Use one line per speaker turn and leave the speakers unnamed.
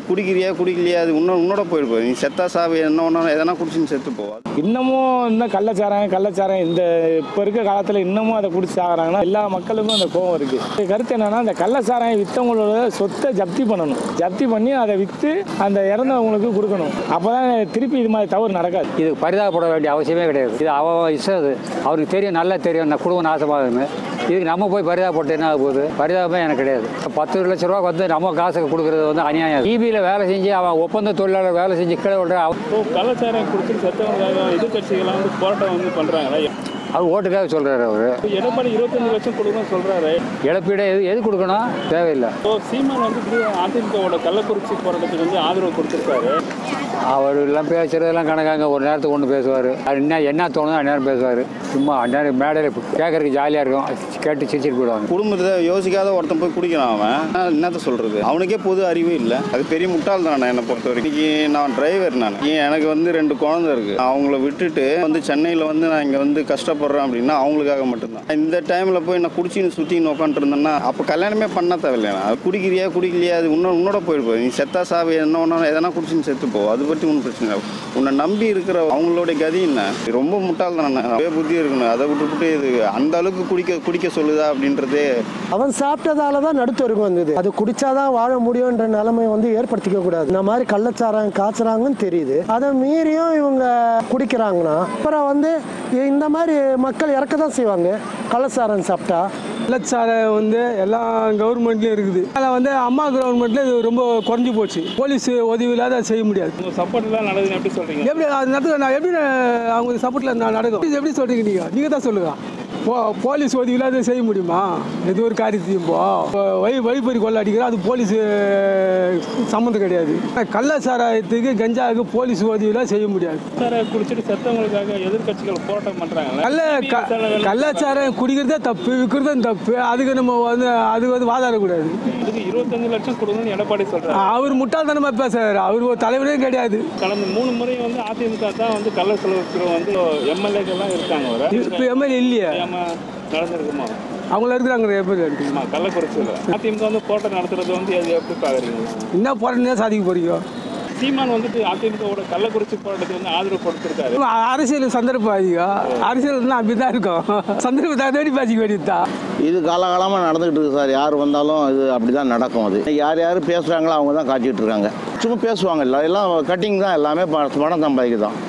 குடிக்கிறியா குடிக்கலையா அது உன்னோட உன்னோட போயிட்டு நீ செத்தா சாவு என்ன ஒன்று எதனா குடிச்சுன்னு செத்து போ
இன்னமும் இன்னும் கள்ளச்சாராயம் கள்ளச்சாராயம் இந்த இப்போ இருக்க காலத்தில் இன்னமும் அதை குடிச்சு ஆகிறாங்கன்னா எல்லா மக்களுக்கும் அந்த கோவம் இருக்குது இது கருத்து என்னன்னா அந்த கள்ளச்சாராயம் விற்றவங்களோட சொத்தை ஜப்தி பண்ணணும் ஜப்தி பண்ணி அதை விற்று அந்த இறந்தவங்களுக்கு கொடுக்கணும் அப்போ தான் திருப்பி இது மாதிரி தவறு நடக்காது
இது பரிதாபப்பட வேண்டிய அவசியமே கிடையாது இது அவ அவ இஷ்டம் அது அவருக்கு தெரியும் நல்லா தெரியும் இந்த குடும்பம் நாசமாகுதுன்னு இதுக்கு நம்ம போய் பரிதாபப்பட்டு என்ன ஆக போகுது பரிதாபமே எனக்கு கிடையாது பத்து லட்ச ரூபா வந்து நம்ம காசுக்கு கொடுக்கறது வந்து அநியாயம் டிபியில் வேலை செஞ்சு அவன் ஒப்பந்த தொழிலாளர் வேலை செஞ்சு கீழே விடுற அவன்
இப்போ கலாச்சாரம் கொடுத்து செத்தவங்களுக்காக எதிர்கட்சிகள்லாம் வந்து போராட்டம் வந்து பண்றாங்களா
அவர் ஓட்டுக்காக சொல்கிறாரு அவர்
இப்போ எடப்பாடி இருபத்தஞ்சு லட்சம் கொடுக்கணும்னு சொல்றாரு
இழப்பீடு எது எது கொடுக்கணும் தேவையில்லை
இப்போ சீமான் வந்து திடீர்னு அதிமுகவோட கள்ளக்குறிச்சி போராட்டத்துக்கு வந்து ஆதரவு கொடுத்துருக்காரு
அவர் எல்லாம் பேசுறதெல்லாம் கணக்காங்க ஒரு நேரத்துக்கு ஒன்று பேசுவார் அது என்ன என்ன தோணுதோ அந்நேரம் பேசுவார் சும்மா அந்நேரம் மேடையில் கேட்கறதுக்கு ஜாலியாக இருக்கும் கேட்டு சிரிச்சிட்டு போயிடுவாங்க
குடும்பத்தை யோசிக்காத ஒருத்தன் போய் குடிக்கிறான் அவன் நான் என்னத்த சொல்றது அவனுக்கே பொது அறிவு இல்லை அது பெரிய முட்டாள் தானே என்னை பொறுத்த வரைக்கும் இன்னைக்கு நான் டிரைவர் நான் எனக்கு வந்து ரெண்டு குழந்தை இருக்கு அவங்கள விட்டுட்டு வந்து சென்னையில் வந்து நான் இங்கே வந்து கஷ்டப்படுறேன் அப்படின்னா அவங்களுக்காக மட்டும்தான் இந்த டைமில் போய் நான் குடிச்சின்னு சுற்றின்னு உட்காந்துருந்தேன்னா அப்போ கல்யாணமே பண்ண தேவையில்லை அது குடிக்கிறியா குடிக்கலையா அது உன்னோட உன்னோட போயிட்டு நீ செத்தா சாவு என்ன ஒன்று எதனா குடிச்சின்னு செத்து போ அது பற்றி ஒன்றும் பிரச்சனை இல்லை உன்னை நம்பி இருக்கிற அவங்களுடைய கதி என்ன இது ரொம்ப முட்டாள் தானே நிறைய புத்தி இருக்கணும் அதை விட்டுவிட்டு இது அந்த அளவுக்கு குடிக்க குடிக்க சொல்லுதா அப்படின்றதே
அவன் சாப்பிட்டதால தான் நடுத்தருக்கு வந்தது அது குடிச்சாதான் வாழ முடியும்ன்ற நிலைமை வந்து ஏற்படுத்திக்க கூடாது இந்த மாதிரி கள்ளச்சாராயம் காய்ச்சறாங்கன்னு தெரியுது அதை மீறியும் இவங்க குடிக்கிறாங்கன்னா அப்புறம் வந்து இந்த மாதிரி மக்கள் இறக்க தான் செய்வாங்க கள்ளச்சாராயம் சாப்பிட்டா
கள்ளச்சாராயம் வந்து எல்லா கவர்மெண்ட்லேயும் இருக்குது அதில் வந்து அம்மா கவர்மெண்ட்டில் இது ரொம்ப குறைஞ்சி போச்சு போலீஸ் உதவி இல்லாத அதை செய்ய முடியாது
உங்க சப்போர்ட்லாம் நடக்குதுன்னு எப்படி சொல்றீங்க
எப்படி அது நடந்து நான் எப்படி நான் அவங்க சப்போர்ட்டில் நான் நடக்கும் இது எப்படி சொல்கிறீங்க நீங்கள் நீங்கள் தான் சொல்லுங்க போ போலீஸ் உதவி இல்லாத செய்ய முடியுமா எது ஒரு காரியத்தையும் போ இப்போ வை வைப்பறி கொள்ள அடிக்கிறோம் அது போலீஸ் சம்மந்தம் கிடையாது கள்ளச்சாராயத்துக்கு கஞ்சாவுக்கு போலீஸ் உதவியெல்லாம் செய்ய முடியாது
கலாச்சாரம் குடிச்சிட்டு செத்தவங்களுக்காக எதிர்கட்சிகள் போராட்டம் பண்றாங்களா
கள்ள க- கள்ளச்சாராயம் குடிக்கிறதே தப்பு விற்கிறதும் தப்பு அதுக்கு நம்ம வந்து அதுக்கு வந்து வாதாடக்கூடாது
இதுக்கு இருபத்தஞ்சு லட்சம் கொடுக்கணும்னு எடப்பாடி சொல்றாரு
அவர் முட்டாள்தனமா பேசுறாரு அவர் ஒரு தலைவரே கிடையாது
கடந்த மூணு முறை வந்து அதிமுக தான் வந்து கள்ள செலவுக்கு வந்து எம்எல்ஏக்கெல்லாம் இருக்காங்க வர
இப்போ எம்எல்ஏ இல்லையே
தெரியாம நடந்திருக்குமா
அவங்கள இருக்கிறாங்க நிறைய பேர் இருக்கு
ஆமா கள்ளக்குறிச்சியில் அதிமுக வந்து போராட்டம் நடத்துறது வந்து அது எப்படி பாக்குறீங்க
என்ன போராட்டம் சாதிக்க போறீங்க
சீமான் வந்துட்டு அதிமுகவோட கள்ளக்குறிச்சி போராட்டத்துக்கு வந்து ஆதரவு கொடுத்திருக்காரு
இவங்க அரசியல் சந்தர்ப்பம் அதிகம் அரசியல் அப்படி தான் இருக்கும் சந்தர்ப்பம் தகுந்தபடி பேசிக்க வேண்டியதுதான்
இது காலகாலமாக நடந்துகிட்டு இருக்கு சார் யார் வந்தாலும் இது அப்படி தான் நடக்கும் அது யார் யார் பேசுகிறாங்களோ அவங்க தான் காட்டிகிட்டு இருக்காங்க சும்மா பேசுவாங்க இல்லை எல்லாம் கட்டிங் தான் எல்லாமே ப- பணம் சம்பாதிக்க தான்